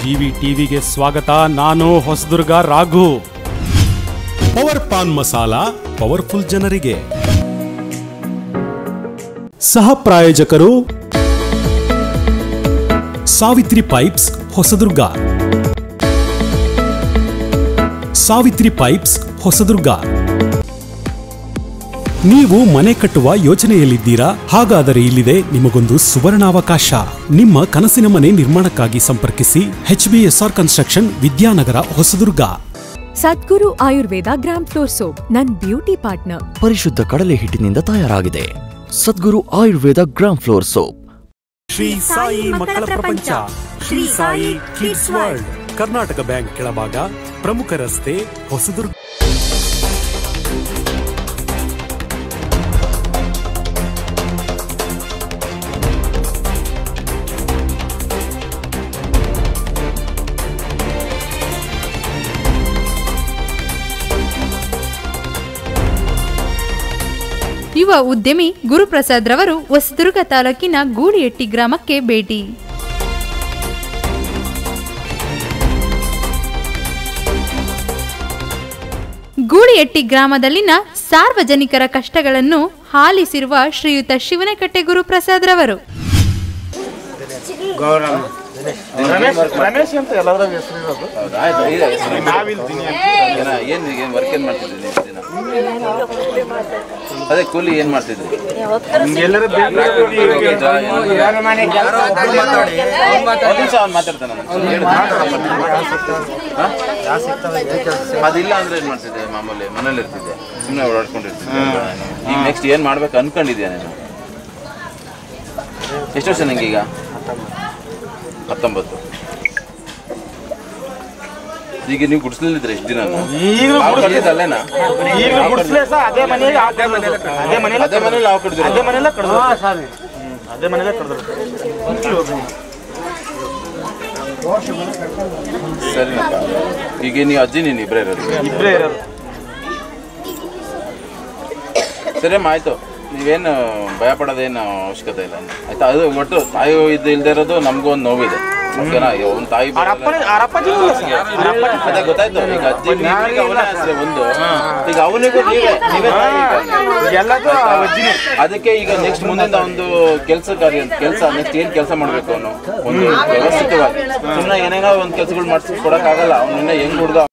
GV ಟಿವಿಗೆ ಸ್ವಾಗತ ನಾನು ಹೊಸದುರ್ಗ ರಾಘು ಪವರ್ ಪಾನ್ ಮಸಾಲ ಪವರ್ಫುಲ್ ಜನರಿಗೆ ಸಹ ಪ್ರಾಯೋಜಕರು ಸಾವಿತ್ರಿ ಪೈಪ್ಸ್ ಹೊಸದುರ್ಗ ಸಾವಿತ್ರಿ ಪೈಪ್ಸ್ ಹೊಸದುರ್ಗ ನೀವು ಮನೆ ಕಟ್ಟುವ ಯೋಚನೆಯಲ್ಲಿದ್ದೀರಾ ಹಾಗಾದರೆ ಇಲ್ಲಿದೆ ನಿಮಗೊಂದು ಸುವರ್ಣಾವಕಾಶ ನಿಮ್ಮ ಕನಸಿನ ಮನೆ ನಿರ್ಮಾಣಕ್ಕಾಗಿ ಸಂಪರ್ಕಿಸಿ HBSR construction Vidyanagar Hosadurga Sadguru Ayurveda gram flour soap ನನ್ ಬ್ಯೂಟಿ ಪಾರ್ಟ್ನರ್ ಪರಿಶುದ್ಧ ಕಡಲೆ ಹಿಟ್ಟಿನಿಂದ ತಯಾರಾಗಿದೆ Sadguru Ayurveda gram flour soap Shri Sai ಮಕ್ಕಳ ಪ್ರಪಂಚ Shri Sai kids world Karnataka bank ಕೆಳಭಾಗ ಪ್ರಮುಖ ರಸ್ತೆ ಹೊಸದುರ್ಗ ಯುವ ಉದ್ಯಮಿ ಗುರುಪ್ರಸಾದ್ ರವರು ಹೊಸದುರ್ಗ ತಾಲೂಕಿನ ಗೂಳಿಯಟ್ಟಿ ಗ್ರಾಮಕ್ಕೆ ಭೇಟಿ ಗೂಳಿಯಟ್ಟಿ ಗ್ರಾಮದಲ್ಲಿನ ಸಾರ್ವಜನಿಕರ ಕಷ್ಟಗಳನ್ನು ಆಲಿಸಿರುವ ಶ್ರೀಯುತ ಶಿವನಕಟ್ಟೆ ಗುರುಪ್ರಸಾದ್ ರವರು ರಮೇಶ್ ಅಂತ ಎಲ್ಲಾದ್ರಾಗ ಹೆಸರು ಇರೋದು ಆಯ್ತು ಇದೆ ಏನ ಏನ್ ಏನ್ ವರ್ಕ್ ಏನ್ ಮಾಡ್ತಿದ್ರಿ ನೀವು ದಿನ ಅದೇ ಕೂಲಿ ಏನ್ ಮಾಡ್ತಿದ್ರಿ ಎಲ್ಲರ ಹೋಗಿದ್ರಾ? ಏನು? ಒಂದ್ ನಿಮಿಷ ಅವ್ನು ಮಾತಾಡ್ತಾನೆ ನಾನು. ಹೇಳು. ಹಾ? ಅದಿಲ್ಲ ಅಂದ್ರೆ ಏನ್ ಮಾಡ್ತಿದ್ದೆ ಮಾಮೂಲಿ ಮನೇಲಿ ಇರ್ತಿದ್ದೆ ಸುಮ್ಮನೆ ಓಡಾಡ್ಕೊಂಡಿರ್ತಿದ್ದೆ ಈಗ ನೆಕ್ಸ್ಟ್ ಏನ್ ಮಾಡ್ಬೇಕು ಅನ್ಕೊಂಡಿದ್ಯಾ ನೀನು ಎಷ್ಟು ವರ್ಷ ನಿಂಗೆ ಈಗ ಹತ್ತೊಂಬತ್ತು ಈಗ ನೀವು ಗುಡಿಸ್ಲಿದ್ರೆ ಎಷ್ಟು ದಿನ ಈಗಲೂ ಅಲ್ಲೇನಾ ಈಗ ಗುಡಿಸ್ಲೇ ಸಹ ಅದೇ ಮನೆಯಲ್ಲಿ ಅದೇ ಮನೇಲಿ ಅದೇ ಮನೇಲಿ ಅದೇ ಮನೇಲಿ ಹಾವು ಕಡ್ದಿರೋದು? ಅದೇ ಮನೇಲೆ ಕಡ್ದ್ರು ಅದೇ ಮನೇಲೆ ಕಡ್ದ್ರು ಸರಿನಪ್ಪ ಈಗ ನೀವು ಅಜ್ಜಿ ನೀನು ಇಬ್ಬರೇ ಇರೋದು ಇಬ್ಬರೇ ಇರೋದು ಸರಿ ಅಮ್ಮ ಆಯ್ತು ನೀವೇನು ಭಯ ಪಡೋದೇನು ಅವಶ್ಯಕತೆ ಇಲ್ಲ ಆಯ್ತಾ ಅದು ಒಟ್ಟು ತಾಯಿ ಇದು ಇಲ್ದೇ ಇರೋದು ನಮಗೂ ಒಂದು ನೋವಿದೆ ಓಕೆನಾ ಈಗ ಒಂದು ತಾಯಿ ಅವ್ರ ಅಪ್ಪನೇ ಅವ್ರ ಅಪ್ಪಾಜಿ ಇಲ್ಲ ಸರ್ ಅವ್ರ ಅಪ್ಪಾಜಿ ಅದೇ ಗೊತ್ತಾಯ್ತು ಈಗ ಅಜ್ಜಿ ನೀವೀಗ ಅವನೇ ಹೆಸರು ಒಂದು ಈಗ ಅವನಿಗೂ ನೀವೇ ನೀವೇ ತಾಯಿ ಈಗ. ಎಲ್ಲದೂ ಅಜ್ಜಿನೇ ಅದಕ್ಕೆ ಈಗ ನೆಕ್ಸ್ಟ್ ಮುಂದಿನ ಒಂದು ಕೆಲಸ ಕಾರ್ಯ ಕೆಲಸ ನೆಕ್ಸ್ಟ್ ಏನ್ ಕೆಲಸ ಮಾಡ್ಬೇಕು ಅವನು ಒಂದು ವ್ಯವಸ್ಥಿತವಾಗಿ ಸುಮ್ಮನೆ ಏನೇನೋ ಒಂದು ಕೆಲಸಗಳು ಮಾಡಿಸಿ ಕೊಡಕ್ಕಾಗಲ್ಲ ಅವ್ನ ಹೆಂಗ್ ಹುಡುಗ